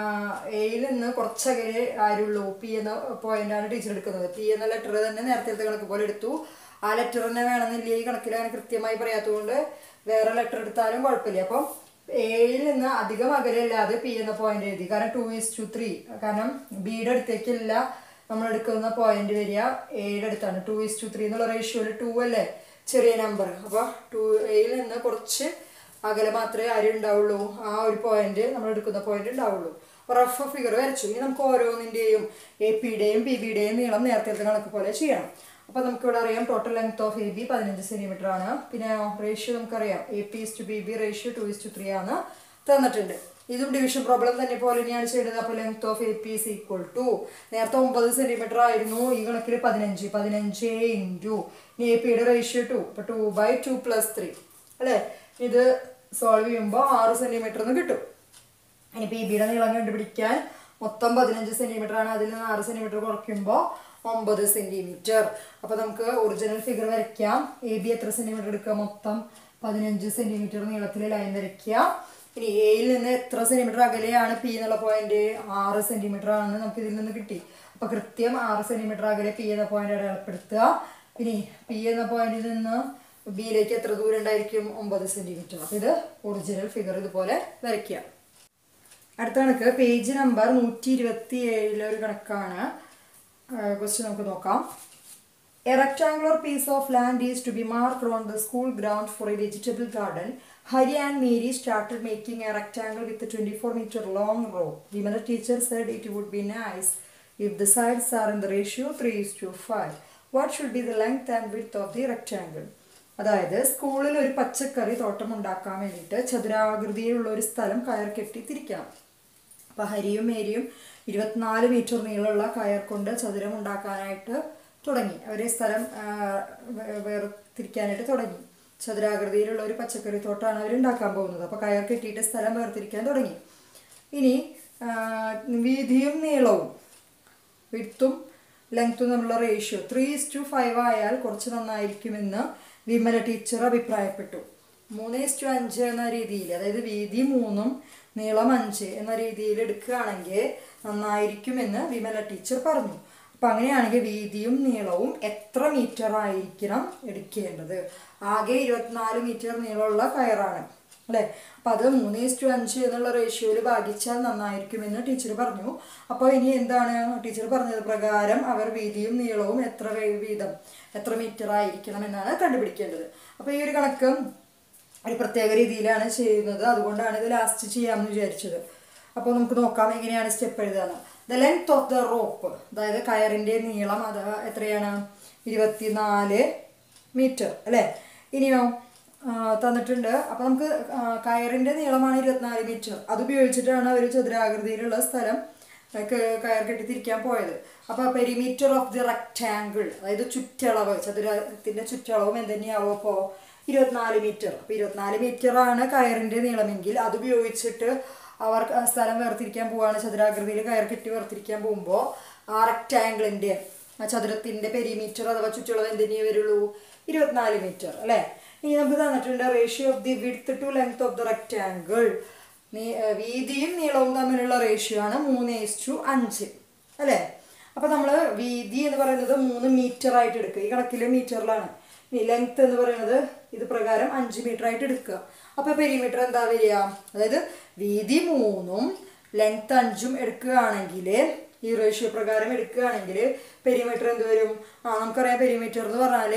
Speaker 1: എയിൽ നിന്ന് കുറച്ചകലെ ആരുള്ളൂ പി എന്ന പോയിന്റാണ് ടീച്ചർ എടുക്കുന്നത് പി എന്ന ലെറ്റർ തന്നെ നേരത്തെ കണക്ക് പോലെ എടുത്തു ആ ലെറ്റർ തന്നെ വേണമെന്നില്ല ഈ കണക്കിൽ അങ്ങനെ കൃത്യമായി പറയാത്തതുകൊണ്ട് വേറെ ലെറ്റർ എടുത്താലും കുഴപ്പമില്ല അപ്പം എയിൽ നിന്ന് അധികം അകലെയല്ലാതെ പി എന്ന പോയിന്റ് എഴുതി കാരണം ടു ഈസ് ടു ത്രീ കാരണം ബിയുടെ അടുത്തേക്കല്ല നമ്മൾ എടുക്കുന്ന പോയിന്റ് വരിക എയുടെ അടുത്താണ് ടു ഈസ് ടു ത്രീ എന്നുള്ള റേഷ്യോയിൽ ടു അല്ലേ ചെറിയ നമ്പർ അപ്പോൾ ടു എയിൽ നിന്ന് കുറച്ച് അകലെ മാത്രമേ ആരും ഉണ്ടാവുള്ളൂ ആ ഒരു പോയിന്റ് നമ്മൾ എടുക്കുന്ന പോയിന്റ് ഉണ്ടാവുള്ളൂ റഫ് ഫിഗർ വരച്ചു ഇനി നമുക്ക് ഓരോന്നിൻ്റെയും എ പിയുടെയും ബി ബിയുടെയും നീളം നേരത്തെ കണക്ക് പോലെ ചെയ്യണം അപ്പോൾ നമുക്ക് ഇവിടെ അറിയാം total length of A B പതിനഞ്ച് സെൻറ്റിമീറ്റർ ആണ് പിന്നെ റേഷ്യോ നമുക്കറിയാം A P is to B B ratio two is to three ആണ് തന്നിട്ടുണ്ട് ഇതും ഡിവിഷൻ പ്രോബ്ലം തന്നെ പോലെ തന്നെയാണ് ചെയ്തത് അപ്പോൾ length of A P is equal to നേരത്തെ ഒമ്പത് സെൻറ്റിമീറ്റർ ആയിരുന്നു ഈ കണക്കിൽ പതിനഞ്ച് പതിനഞ്ച് ഇൻറ്റു ഇനി എ പിയുടെ റേഷ്യോ ടു അപ്പോൾ two by two plus three അല്ലേ ഇത് സോൾവ് ചെയ്യുമ്പോൾ ആറ് സെൻറ്റിമീറ്റർ എന്ന് കിട്ടും ഇനി പി ബിയുടെ നീളം കണ്ടുപിടിക്കാൻ മൊത്തം പതിനഞ്ച് സെൻറ്റിമീറ്റർ ആണ് അതിൽ നിന്ന് ആറ് സെൻറ്റിമീറ്റർ കുറയ്ക്കുമ്പോൾ ഒമ്പത് സെൻറ്റിമീറ്റർ അപ്പോൾ നമുക്ക് ഒറിജിനൽ ഫിഗർ വരയ്ക്കാം എ ബി എത്ര സെൻറ്റിമീറ്റർ എടുക്കുക മൊത്തം പതിനഞ്ച് സെൻറ്റിമീറ്റർ നീളത്തിൽ ലൈൻ വരയ്ക്കുക ഇനി എയിൽ നിന്ന് എത്ര സെൻറ്റിമീറ്റർ അകലെയാണ് പി എന്നുള്ള പോയിന്റ് ആറ് സെൻറ്റിമീറ്റർ ആണെന്ന് നമുക്ക് ഇതിൽ നിന്ന് കിട്ടി അപ്പോൾ കൃത്യം ആറ് സെൻറ്റിമീറ്റർ അകലെ പി എന്ന പോയിന്റ് അടയാളപ്പെടുത്തുക ഇനി പി എന്ന പോയിന്റിൽ നിന്ന് ബിയിലേക്ക് എത്ര ദൂരം ഉണ്ടായിരിക്കും ഒമ്പത് സെൻറ്റിമീറ്റർ അപ്പോൾ ഇത് ഒറിജിനൽ ഫിഗർ ഇതുപോലെ വരയ്ക്കുക അടുത്ത കണക്ക് പേജ് നമ്പർ നൂറ്റി ഇരുപത്തി ഏഴിലെ ഒരു കണക്കാണ് ക്വസ്റ്റ്യൻ നമുക്ക് നോക്കാം a rectangular piece of land is to be marked on the school ground for a vegetable garden Hari and Mary started making a rectangle with twenty four metre long rope Vimala teacher said it would be nice if the sides are in the ratio three is to five what should be the length and width of the rectangle അതായത് സ്കൂളിൽ ഒരു പച്ചക്കറി തോട്ടം ഉണ്ടാക്കാൻ വേണ്ടിയിട്ട് ചതുരാകൃതിയിലുള്ള ഒരു സ്ഥലം കയർ കെട്ടി തിരിക്കണം അപ്പോൾ ഹരിയും മേരിയും ഇരുപത്തിനാല് മീറ്റർ നീളമുള്ള കയർ കൊണ്ട് ചതുരം ഉണ്ടാക്കാനായിട്ട് തുടങ്ങി അവർ സ്ഥലം ആ, വേ- വേർതിരിക്കാനായിട്ട് തുടങ്ങി ചതുരാകൃതിയിലുള്ള ഒരു പച്ചക്കറി തോട്ടമാണ് അവർ ഉണ്ടാക്കാൻ പോകുന്നത് അപ്പോൾ കയർ കെട്ടിയിട്ട് സ്ഥലം വേർതിരിക്കാൻ തുടങ്ങി ഇനി ആ, വീതിയും നീളവും വിട്ടും ലെങ്ത്തും തമ്മിലുള്ള ratio three is to five ആയാൽ കുറച്ച് നന്നായിരിക്കുമെന്ന് വിമല ടീച്ചർ അഭിപ്രായപ്പെട്ടു മൂന്ന് ഇസ് ടു അഞ്ച് എന്ന രീതിയിൽ അതായത് വീതി മൂന്നും നീളം അഞ്ച് എന്ന രീതിയിൽ എടുക്കുകയാണെങ്കിൽ നന്നായിരിക്കുമെന്ന് വിമല ടീച്ചർ പറഞ്ഞു അപ്പം അങ്ങനെയാണെങ്കിൽ വീതിയും നീളവും എത്ര മീറ്റർ ആയിരിക്കണം എടുക്കേണ്ടത് ആകെ ഇരുപത്തിനാല് മീറ്റർ നീളമുള്ള കയറാണ് അല്ലേ അപ്പം അത് മൂന്ന് ഇസ്റ്റു അഞ്ച് എന്നുള്ള റേഷ്യോയിൽ ഭാഗിച്ചാൽ നന്നായിരിക്കുമെന്ന് ടീച്ചർ പറഞ്ഞു അപ്പോൾ ഇനി എന്താണ് ടീച്ചർ പറഞ്ഞത് പ്രകാരം അവർ വീതിയും നീളവും എത്ര വേ- വീതം എത്ര മീറ്റർ ആയിരിക്കണം എന്നാണ് കണ്ടുപിടിക്കേണ്ടത് അപ്പോൾ ഈ ഒരു കണക്ക് ഒരു പ്രത്യേക രീതിയിലാണ് ചെയ്യുന്നത് അതുകൊണ്ടാണ് ഇത് ലാസ്റ്റ് ചെയ്യാമെന്ന് വിചാരിച്ചത് അപ്പോൾ നമുക്ക് നോക്കാം എങ്ങനെയാണ് സ്റ്റെപ്പ് എഴുതാന്ന് the length of the rope അതായത് കയറിൻ്റെ നീളം അത് എത്രയാണ് ഇരുപത്തിനാല് മീറ്റർ അല്ലേ ഇനിയോ ആ, തന്നിട്ടുണ്ട് അപ്പോൾ നമുക്ക് ആ, കയറിൻ്റെ നീളമാണ് ഇരുപത്തിനാല് മീറ്റർ അത് ഉപയോഗിച്ചിട്ടാണ് ഒരു ചതുരാകൃതിയിലുള്ള സ്ഥലം ക- കയർ കെട്ടി തിരിക്കാൻ പോയത് അപ്പോൾ പെരിമീറ്റർ ഓഫ് ദി റെക്റ്റാങ്കിൾ അതായത് ചുറ്റളവ് ചതുരത്തിൻ്റെ ചുറ്റളവും എന്തുതന്നെയാവും അപ്പോൾ ഇരുപത്തിനാല് മീറ്റർ അപ്പോൾ ഇരുപത്തിനാല് മീറ്റർ ആണ് കയറിൻ്റെ നീളമെങ്കിൽ അത് ഉപയോഗിച്ചിട്ട് അവർ ആ സ്ഥലം വേർതിരിക്കാൻ പോവുകയാണ് ചതുരാകൃതിയിൽ കയർ കെട്ടി വേർതിരിക്കാൻ പോകുമ്പോൾ ആ റെക്റ്റാങ്കിളിൻ്റെ ആ ചതുരത്തിൻ്റെ പെരിമീറ്റർ അഥവാ ചുറ്റളവ് എന്തിനേ വരുള്ളൂ ഇരുപത്തിനാല് മീറ്റർ അല്ലേ ഇനി നമുക്ക് തന്നിട്ടുണ്ട് ratio of the width to length of the rectangle നീ ഏഹ് വീതിയും നീളവും തമ്മിലുള്ള റേഷ്യോ ആണ് മൂന്ന് ഈസ് ടു അഞ്ച് അല്ലേ അപ്പോൾ നമ്മൾ വീതി എന്ന് പറയുന്നത് മൂന്ന് മീറ്റർ ആയിട്ട് എടുക്കുക ഈ കണക്കിലെ മീറ്ററിലാണ് ഇനി ലെങ്ത് എന്ന് പറയുന്നത് ഇത് പ്രകാരം അഞ്ച് മീറ്റർ ആയിട്ട് എടുക്കുക അപ്പോൾ പെരിമീറ്റർ എന്താ വരിക അതായത് വീതി മൂന്നും ലെങ്ത് അഞ്ചും എടുക്കുകയാണെങ്കിൽ ഈ റേഷ്യോ പ്രകാരം എടുക്കുകയാണെങ്കിൽ പെരിമീറ്റർ എന്ത് വരും ആ നമുക്കറിയാം പെരിമീറ്റർ എന്ന് പറഞ്ഞാൽ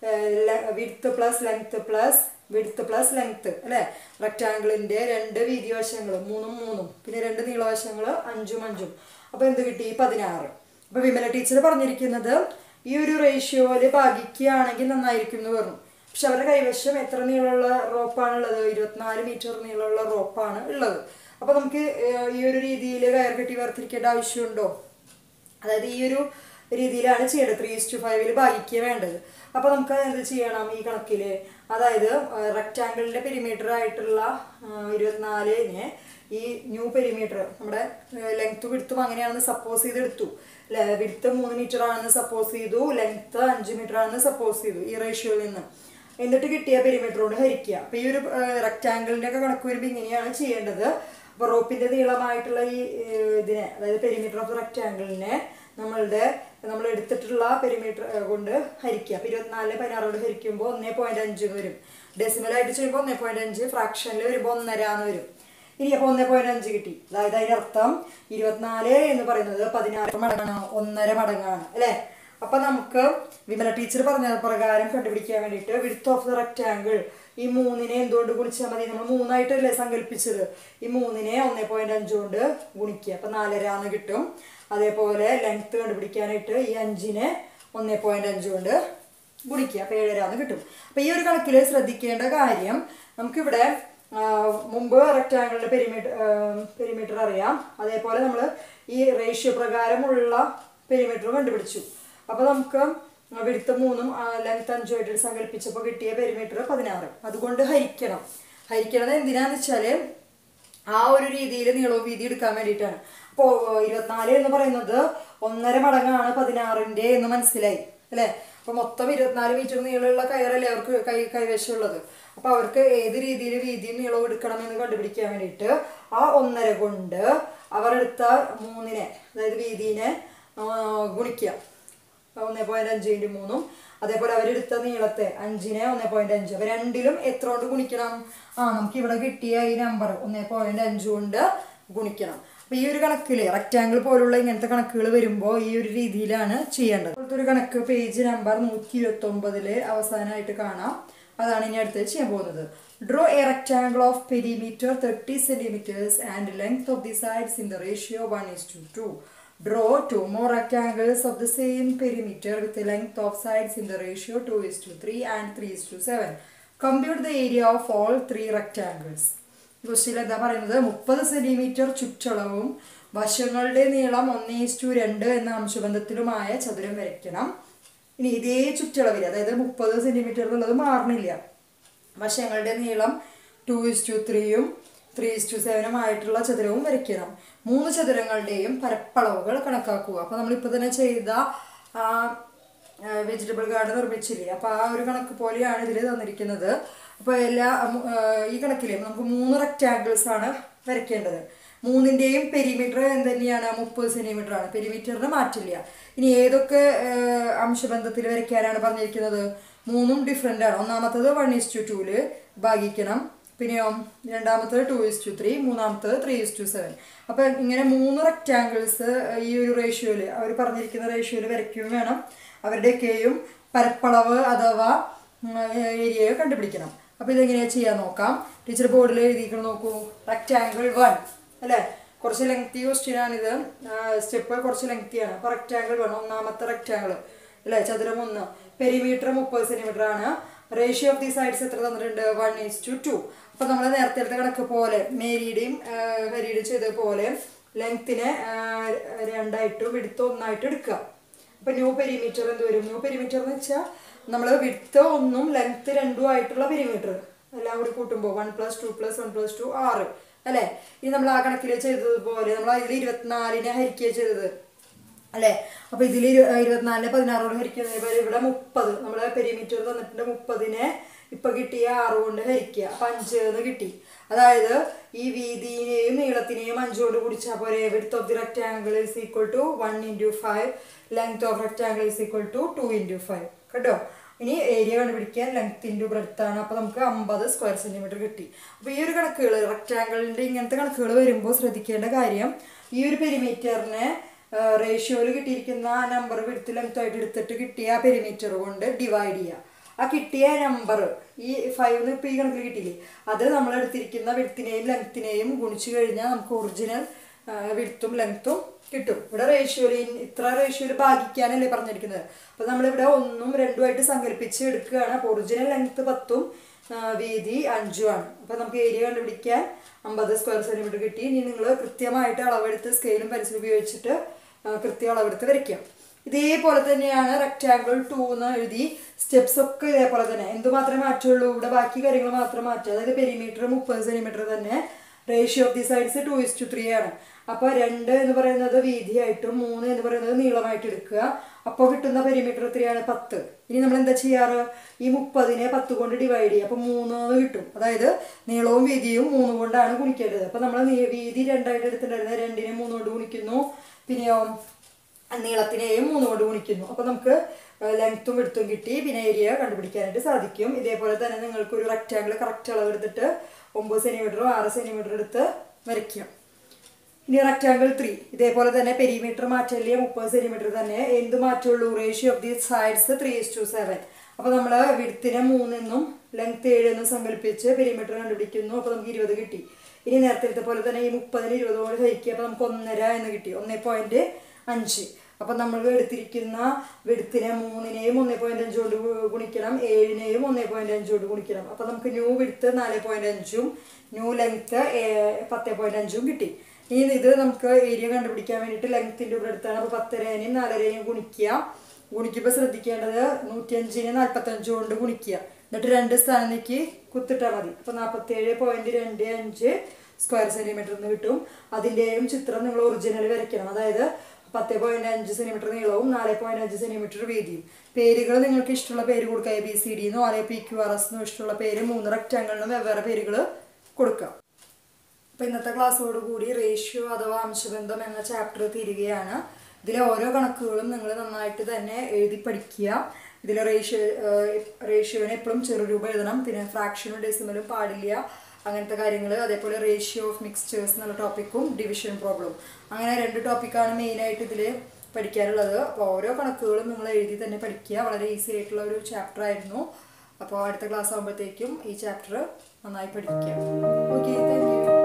Speaker 1: width plus length plus width plus length അല്ലേ റെക്റ്റാങ്കിളിൻ്റെ രണ്ട് വീതിവശങ്ങളും മൂന്നും മൂന്നും പിന്നെ രണ്ട് നീളവശങ്ങൾ അഞ്ചും അഞ്ചും അപ്പോൾ എന്ത് കിട്ടി പതിനാറ് അപ്പോൾ വിമല ടീച്ചർ പറഞ്ഞിരിക്കുന്നത് ഈ ഒരു റേഷ്യോയിൽ ഭാഗിക്കുകയാണെങ്കിൽ നന്നായിരിക്കും എന്ന് പറഞ്ഞു പക്ഷെ അവരുടെ കൈവശം എത്ര നീളമുള്ള റോപ്പാണുള്ളത് ഇരുപത്തിനാല് മീറ്റർ നീളമുള്ള റോപ്പാണ് ഉള്ളത് അപ്പോൾ നമുക്ക് ഏഹ്, ഈ ഒരു രീതിയിൽ കയർ കെട്ടി വേർതിരിക്കേണ്ട ആവശ്യമുണ്ടോ അതായത് ഈ ഒരു രീതിയിലാണ് ചെയ്യേണ്ടത് ത്രീ ഇസ്റ്റു ഫൈവിൽ ഭാഗിക്കുക വേണ്ടത് അപ്പോൾ നമുക്ക് എന്ത് ചെയ്യണം ഈ കണക്കിൽ അതായത് റെക്റ്റാങ്കിളിൻ്റെ പെരിമീറ്റർ ആയിട്ടുള്ള ആ, ഇരുപത്തിനാലിനെ ഈ ന്യൂ പെരിമീറ്റർ നമ്മുടെ ലെങ്ത്ത് വിടുത്തും അങ്ങനെയാണെന്ന് സപ്പോസ് ചെയ്തെടുത്തു വിടുത്ത് മൂന്ന് മീറ്റർ ആണെന്ന് സപ്പോസ് ചെയ്തു ലെങ്ത്ത് അഞ്ച് മീറ്റർ ആണെന്ന് സപ്പോസ് ചെയ്തു ഈ റേഷ്യോയിൽ നിന്ന് എന്നിട്ട് കിട്ടിയ പെരിമീറ്ററോട് ഹരിക്കുക അപ്പോൾ ഈ ഒരു റെക്റ്റാങ്കിളിൻ്റെ ഒക്കെ കണക്ക് വരുമ്പോൾ ഇങ്ങനെയാണ് ചെയ്യേണ്ടത് അപ്പോൾ റോപ്പിൻ്റെ നീളമായിട്ടുള്ള ഈ ഏഹ്, ഇതിനെ അതായത് പെരിമീറ്റർ ഓഫ് റെക്റ്റാങ്കിളിനെ നമ്മളുടെ നമ്മൾ എടുത്തിട്ടുള്ള പെരിമീറ്റർ കൊണ്ട് ഹരിക്കുക അപ്പോൾ ഇരുപത്തിനാലിന് പതിനാറോട് ഹരിക്കുമ്പോൾ ഒന്നേ പോയിന്റ് അഞ്ച് വരും ഡെസിമലായിട്ട് ചെയ്യുമ്പോൾ ഒന്നേ പോയിന്റ് അഞ്ച് ഫ്രാക്ഷനിൽ വരുമ്പോൾ ഒന്നര എന്ന് വരും ഇനി അപ്പോൾ ഒന്നേ പോയിന്റ് അഞ്ച് കിട്ടി അതായത് അതിനർത്ഥം ഇരുപത്തിനാല് എന്ന് പറയുന്നത് പതിനാറ് മടങ്ങാണ് ഒന്നര മടങ്ങാണ് അല്ലേ അപ്പൊ നമുക്ക് വിമല ടീച്ചർ പറഞ്ഞ പ്രകാരം കണ്ടുപിടിക്കാൻ വേണ്ടിയിട്ട് വിഡ്ത്ത് ഓഫ് ദ റെക്റ്റാങ്കിൾ ഈ മൂന്നിനെ എന്തുകൊണ്ട് ഗുണിച്ചാൽ മതി നമ്മൾ മൂന്നായിട്ടല്ലേ സങ്കല്പിച്ചത് ഈ മൂന്നിനെ ഒന്നേ പോയിന്റ് അഞ്ച് കൊണ്ട് ഗുണിക്കുക അപ്പൊ നാലര എന്ന് കിട്ടും അതേപോലെ ലെങ്ത് കണ്ടുപിടിക്കാനായിട്ട് ഈ അഞ്ചിനെ ഒന്നേ പോയിന്റ് അഞ്ച് കൊണ്ട് ഗുണിക്കുക അപ്പൊ ഏഴര എന്ന് കിട്ടും അപ്പൊ ഈ ഒരു കണക്കിൽ ശ്രദ്ധിക്കേണ്ട കാര്യം നമുക്കിവിടെ ആ, മുമ്പ് റെക്റ്റാങ്കിളിന്റെ പെരിമീറ്റർ പെരിമീറ്റർ അറിയാം അതേപോലെ നമ്മൾ ഈ റേഷ്യോ പ്രകാരമുള്ള പെരിമീറ്റർ കണ്ടുപിടിച്ചു അപ്പോൾ നമുക്ക് വിടുത്ത മൂന്നും ലെങ്ത് അഞ്ചുമായിട്ട് സങ്കല്പിച്ചപ്പോൾ കിട്ടിയ പെരിമീറ്റർ പതിനാറ് അതുകൊണ്ട് ഹരിക്കണം ഹരിക്കണത് എന്തിനാന്ന് വെച്ചാല് ആ ഒരു രീതിയിൽ നീളവും വീതി എടുക്കാൻ വേണ്ടിയിട്ടാണ് അപ്പോൾ ഇരുപത്തിനാല് എന്ന് പറയുന്നത് ഒന്നര മടങ്ങാണ് പതിനാറിന്റെ എന്ന് മനസ്സിലായി അല്ലേ അപ്പൊ മൊത്തം ഇരുപത്തിനാല് മീറ്റർ നീളമുള്ള കയറല്ലേ അവർക്ക് കൈ കൈവശമുള്ളത് അപ്പൊ അവർക്ക് ഏത് രീതിയിൽ വീതിയും നീളവും എടുക്കണമെന്ന് കണ്ടുപിടിക്കാൻ വേണ്ടിയിട്ട് ആ ഒന്നര കൊണ്ട് അവർ എടുത്ത മൂന്നിനെ അതായത് വീതിനെ ആ, ഗുണിക്കുക ഒന്നേ പോയിന്റ് അഞ്ച് ഇൻറ്റു മൂന്നും അതേപോലെ അവരെടുത്ത നീളത്തെ അഞ്ചിനെ ഒന്നേ പോയിന്റ് അഞ്ച് അപ്പൊ രണ്ടിലും എത്ര കൊണ്ട് ഗുണിക്കണം ആ നമുക്ക് ഇവിടെ കിട്ടിയ ഈ നമ്പർ ഒന്നേ പോയിന്റ് അഞ്ച് കൊണ്ട് ഗുണിക്കണം അപ്പൊ ഈ ഒരു കണക്കില് റെക്റ്റാങ്കിൾ പോലുള്ള ഇങ്ങനത്തെ കണക്കുകൾ വരുമ്പോൾ ഈ ഒരു രീതിയിലാണ് ചെയ്യേണ്ടത് ഇപ്പോഴത്തെ ഒരു കണക്ക് പേജ് നമ്പർ നൂറ്റി ഇരുപത്തി ഒമ്പതില് അവസാനമായിട്ട് കാണാം അതാണ് ഇനി അടുത്ത് ചെയ്യാൻ പോകുന്നത് draw a rectangle of perimeter thirty centimetres and length of the sides in the ratio one is to two Draw two more rectangles of the same perimeter with a length of sides in the ratio 2 is to 3 and 3 is to 7. Compute the area of all three rectangles. Question എന്താ പറയുന്നത് മുപ്പത് centimetre ചുറ്റളവും വശങ്ങളുടെ നീളം ഒന്ന് to രണ്ട് എന്ന അംശബന്ധത്തിലുമായ ചതുരം വരയ്ക്കണം ഇനി ഇതേ ചുറ്റളവിൽ അതായത് മുപ്പത് സെന്റിമീറ്റർ എന്നുള്ളത് മാറണില്ല വശങ്ങളുടെ നീളം ടു ഇസ് ടു ത്രീയും ത്രീ ഇസ് ടു സെവനും ആയിട്ടുള്ള ചതുരവും വരയ്ക്കണം മൂന്ന് ചതുരങ്ങളുടെയും പരപ്പളവുകൾ കണക്കാക്കുക അപ്പോൾ നമ്മളിപ്പോൾ തന്നെ ചെയ്ത ആ വെജിറ്റബിൾ ഗാർഡൻ നിർമ്മിച്ചില്ലേ അപ്പോൾ ആ ഒരു കണക്ക് പോലെയാണ് ഇതിൽ തന്നിരിക്കുന്നത് അപ്പോൾ എല്ലാ ഉം, ആ, ഈ കണക്കിൽ നമുക്ക് മൂന്ന് റെക്റ്റാങ്കിൾസ് ആണ് വരയ്ക്കേണ്ടത് മൂന്നിൻ്റെയും പെരിമീറ്റർ എന്ത് തന്നെയാണ് മുപ്പത് സെൻറ്റിമീറ്റർ ആണ് പെരിമീറ്ററിന് മാറ്റില്ല ഇനി ഏതൊക്കെ ആ, അംശബന്ധത്തിൽ വരയ്ക്കാനാണ് പറഞ്ഞിരിക്കുന്നത് മൂന്നും ഡിഫറെൻ്റ് ആണ് ഒന്നാമത്തത് വൺ ഇസ് ടു ടൂല് ഭാഗിക്കണം പിന്നെയോ രണ്ടാമത്തത് ടു ഇസ് ടു ത്രീ മൂന്നാമത്തത് ത്രീ ഇസ് ടു സെവൻ അപ്പം ഇങ്ങനെ മൂന്ന് റെക്റ്റാങ്കിൾസ് ഈ ഒരു റേഷ്യോയിൽ അവർ പറഞ്ഞിരിക്കുന്ന റേഷ്യോയിൽ വരയ്ക്കുകയും വേണം അവരുടെയൊക്കെയും പരപ്പളവ് അഥവാ ഏരിയ കണ്ടുപിടിക്കണം അപ്പോൾ ഇതെങ്ങനെയാണ് ചെയ്യാൻ നോക്കാം ടീച്ചർ ബോർഡിൽ എഴുതിക്കണം നോക്കൂ റെക്റ്റാങ്കിൾ വൺ അല്ലേ കുറച്ച് ലെങ്തി ക്വസ്റ്റ്യൻ ആണിത് സ്റ്റെപ്പ് കുറച്ച് ലെങ്തിയാണ് അപ്പോൾ റെക്റ്റാങ്കിൾ വൺ ഒന്നാമത്തെ റെക്റ്റാങ്കിൾ അല്ലേ ചതുരം ഒന്ന് പെരിമീറ്റർ മുപ്പത് സെന്റിമീറ്റർ ആണ് റേഷ്യോ ഓഫ് ദി സൈഡ്സ് എത്ര തന്നിട്ടുണ്ട് വൺ ഈസ് ടു ടു അപ്പോൾ നമ്മൾ നേരത്തെ കണക്ക് പോലെ മേരിയുടെയും ഹരിയുടെയും ചെയ്ത പോലെ ലെങ്ത്തിനെ രണ്ടായിട്ടും എടുത്ത് ഒന്നായിട്ട് എടുക്കുക അപ്പൊ ന്യൂ പെരിമീറ്റർ എന്ത് വരും ന്യൂ പെരിമീറ്റർ എന്ന് വെച്ചാൽ നമ്മൾ വിഡ്ത്ത് ഒന്നും ലെങ്ത് രണ്ടും ആയിട്ടുള്ള പെരിമീറ്റർ എല്ലാം കൂടി കൂട്ടുമ്പോൾ one plus two plus one plus two ആറ് അല്ലേ ഇനി നമ്മൾ ആ കണക്കിൽ ചെയ്തതുപോലെ നമ്മൾ അതിൽ ഇരുപത്തിനാലിനെ ഹരിക്കുക ചെയ്തത് അല്ലേ അപ്പൊ ഇതിൽ ഇരുപത്തിനാലിനെ പതിനാറോട് ഹരിക്കുന്നത് പോലെ ഇവിടെ മുപ്പത് നമ്മളെ പെരിമീറ്റർ തന്നിട്ടുണ്ട് മുപ്പതിനെ ഇപ്പൊ കിട്ടിയ ആറ് കൊണ്ട് ഹരിക്കുക അപ്പൊ അഞ്ച് എന്ന് കിട്ടി അതായത് ഈ വീതിനെയും നീളത്തിനെയും അഞ്ച് കൊണ്ട് കുടിച്ചാൽ പോലെ width of the rectangle is equal to one into five length of rectangle is equal to two into five കേട്ടോ ഇനി ഏരിയ കണ്ടുപിടിക്കാൻ ലെങ്ത് ഇൻറ്റു ബ്രെഡ്ത്ത് ആണ് അപ്പോൾ നമുക്ക് അമ്പത് സ്ക്വയർ സെൻറ്റിമീറ്റർ കിട്ടി അപ്പോൾ ഈ ഒരു കണക്കുകൾ റെക്ടാംഗിളിൻ്റെ ഇങ്ങനത്തെ കണക്കുകൾ വരുമ്പോൾ ശ്രദ്ധിക്കേണ്ട കാര്യം ഈ ഒരു പെരിമീറ്ററിനെ റേഷ്യോയിൽ കിട്ടിയിരിക്കുന്ന നമ്പർ വിടുത്ത് ലെങ്ത് ആയിട്ട് എടുത്തിട്ട് കിട്ടിയ പെരിമീറ്റർ കൊണ്ട് ഡിവൈഡ് ചെയ്യുക ആ കിട്ടിയ നമ്പർ ഈ ഫൈവ് ഇപ്പം ഈ കണക്കിൽ കിട്ടിയില്ലേ അത് നമ്മൾ എടുത്തിരിക്കുന്ന വിടുത്തിനെയും ലെങ്ത്തിനെയും ഗുണിച്ചു കഴിഞ്ഞാൽ നമുക്ക് ഒറിജിനൽ വിടുത്തും ലെങ്ത്തും കിട്ടും ഇവിടെ റേഷ്യോയിൽ ഇത്ര റേഷ്യോയിൽ ഭാഗിക്കാനല്ലേ പറഞ്ഞിരിക്കുന്നത് അപ്പോൾ നമ്മളിവിടെ ഒന്നും രണ്ടുമായിട്ട് സങ്കല്പിച്ച് എടുക്കുകയാണ് അപ്പോൾ ഒറിജിനൽ ലെങ്ത്ത് പത്തും ആ, വീതി അഞ്ചുമാണ് അപ്പോൾ നമുക്ക് ഏരിയ കണ്ടുപിടിക്കാൻ അമ്പത് സ്ക്വയർ സെൻറ്റിമീറ്റർ കിട്ടി ഇനി നിങ്ങൾ കൃത്യമായിട്ട് അളവെടുത്ത് സ്കെയിലും പെൻസിലും ഉപയോഗിച്ചിട്ട് ആ, കൃത്യം അളവെടുത്ത് വരയ്ക്കാം ഇതേപോലെ തന്നെയാണ് റെക്റ്റാങ്കിൾ ടു എന്ന് എഴുതി സ്റ്റെപ്സ് ഒക്കെ ഇതേപോലെ തന്നെ എന്ത് മാത്രമേ മാറ്റുള്ളൂ ഇവിടെ ബാക്കി കാര്യങ്ങൾ മാത്രം മാറ്റുക അതായത് പെരിമീറ്റർ മുപ്പത് സെൻറ്റിമീറ്റർ തന്നെ ratio of the sides two is to three ആണ് അപ്പോൾ രണ്ട് എന്ന് പറയുന്നത് വീതിയായിട്ടും മൂന്ന് എന്ന് പറയുന്നത് നീളമായിട്ട് എടുക്കുക അപ്പോൾ കിട്ടുന്ന പെരിമീറ്റർ എത്രയാണ് പത്ത് ഇനി നമ്മൾ എന്താ ചെയ്യാറ് ഈ മുപ്പതിനെ പത്ത് കൊണ്ട് ഡിവൈഡ് ചെയ്യുക അപ്പോൾ മൂന്ന് എന്ന് കിട്ടും അതായത് നീളവും വീതിയും മൂന്ന് കൊണ്ടാണ് ഗുണിക്കേണ്ടത് അപ്പോൾ നമ്മൾ വീതി രണ്ടായിട്ട് എടുത്തിട്ടുണ്ടായിരുന്നത് രണ്ടിനെ മൂന്ന് കൊണ്ട് ഗുണിക്കുന്നു പിന്നെയോ നീളത്തിനെയും മൂന്ന് കൊണ്ട് ഗുണിക്കുന്നു അപ്പോൾ നമുക്ക് ലെങ്ത്തും വിടുത്തും കിട്ടി പിന്നെ ഏരിയ കണ്ടുപിടിക്കാനായിട്ട് സാധിക്കും ഇതേപോലെ തന്നെ നിങ്ങൾക്ക് ഒരു റെക്റ്റാങ്കിൾ കറക്റ്റ് അളവ് എടുത്തിട്ട് ഒമ്പത് സെൻറ്റിമീറ്ററോ ആറ് സെൻറ്റിമീറ്റർ എടുത്ത് വരയ്ക്കാം ഇനി റെക്റ്റാങ്കിൾ ത്രീ ഇതേപോലെ തന്നെ പെരിമീറ്റർ മാറ്റല്ലേ മുപ്പത് സെൻറ്റിമീറ്റർ തന്നെ എന്ത് മാറ്റുള്ളൂ ratio of the sides three is to seven അപ്പോൾ നമ്മൾ വിടുത്തിനെ മൂന്നെന്നും ലെങ്ത് ഏഴെന്നും സങ്കല്പിച്ച് പെരിമീറ്റർ കണ്ടുപിടിക്കുന്നു അപ്പോൾ നമുക്ക് ഇരുപത് കിട്ടി ഇനി നേരത്തെ പോലെ തന്നെ ഈ മുപ്പതിന് ഇരുപത് കൊണ്ട് ഹരിക്കുക അപ്പോൾ നമുക്ക് ഒന്നര എന്ന് കിട്ടി ഒന്നേ പോയിന്റ് അഞ്ച് അപ്പം നമ്മൾ എടുത്തിരിക്കുന്ന വെടുത്തിനെ മൂന്നിനെയും ഒന്നേ പോയിന്റ് അഞ്ച് കൊണ്ട് ഗു- ഗുണിക്കണം ഏഴിനെയും ഒന്നേ പോയിന്റ് അഞ്ച് കൊണ്ട് ഗുണിക്കണം അപ്പം നമുക്ക് ന്യൂ വിടുത്ത് നാല് പോയിന്റ് അഞ്ചും ന്യൂ ലെങ്ത്ത് പത്ത് പോയിന്റ് അഞ്ചും കിട്ടി ഇനി ഇത് നമുക്ക് ഏരിയ കണ്ടുപിടിക്കാൻ വേണ്ടിയിട്ട് ലെങ്ത്തിൻ്റെ ഇവിടെ എടുത്താണ് അപ്പോൾ പത്തരേനെയും നാലരേനെയും ഗുണിക്കുക ഗുണിക്കുമ്പോൾ ശ്രദ്ധിക്കേണ്ടത് നൂറ്റിയഞ്ചിനെ നാൽപ്പത്തഞ്ച് കൊണ്ട് ഗുണിക്കുക എന്നിട്ട് രണ്ട് സ്ഥാനത്തേക്ക് കുത്തിട്ടാൽ മതി അപ്പോൾ നാൽപ്പത്തേഴ് പോയിന്റ് രണ്ട് അഞ്ച് സ്ക്വയർ സെൻറ്റിമീറ്റർ എന്ന് കിട്ടും അതിൻ്റെയും ചിത്രം നിങ്ങൾ ഒറിജിനൽ വരയ്ക്കണം അതായത് പത്ത് പോയിന്റ് അഞ്ച് സെൻറ്റിമീറ്റർ നീളവും നാല് പോയിന്റ് അഞ്ച് സെൻറ്റിമീറ്റർ വീതിയും പേരുകൾ നിങ്ങൾക്ക് ഇഷ്ടമുള്ള പേര് കൊടുക്കുക എ ബി സി ഡി എന്നോ അല്ലെങ്കിൽ പി ക്യു ആർ എസ് എന്നോ ഇഷ്ടമുള്ള പേര് മൂന്ന് റെക്റ്റാങ്കിളിനും വെവ്വേറെ പേരുകൾ കൊടുക്കാം അപ്പോൾ ഇന്നത്തെ ക്ലാസ്സോട് കൂടി റേഷ്യോ അഥവാ അംശബന്ധം എന്ന ചാപ്റ്റർ തീരുകയാണ് ഇതിലെ ഓരോ കണക്കുകളും നിങ്ങൾ നന്നായിട്ട് തന്നെ എഴുതി പഠിക്കുക ഇതിൽ റേഷ്യോ റേഷ്യോനെ എപ്പോഴും ചെറുരൂപം എഴുതണം പിന്നെ ഫ്രാക്ഷനും ഡെസിമലും പാടില്ല അങ്ങനത്തെ കാര്യങ്ങൾ അതേപോലെ റേഷ്യോ ഓഫ് മിക്സ്ചേഴ്സ് എന്നുള്ള ടോപ്പിക്കും ഡിവിഷൻ പ്രോബ്ലം അങ്ങനെ രണ്ട് ടോപ്പിക്കാണ് മെയിനായിട്ട് ഇതിൽ പഠിക്കാനുള്ളത് അപ്പോൾ ഓരോ കണക്കുകളും നിങ്ങൾ എഴുതി തന്നെ പഠിക്കുക വളരെ ഈസി ആയിട്ടുള്ള ഒരു ചാപ്റ്റർ ആയിരുന്നു അപ്പോൾ അടുത്ത ക്ലാസ് ആകുമ്പോഴത്തേക്കും ഈ ചാപ്റ്റർ നന്നായി പഠിക്കുക ഓക്കെ താങ്ക് യു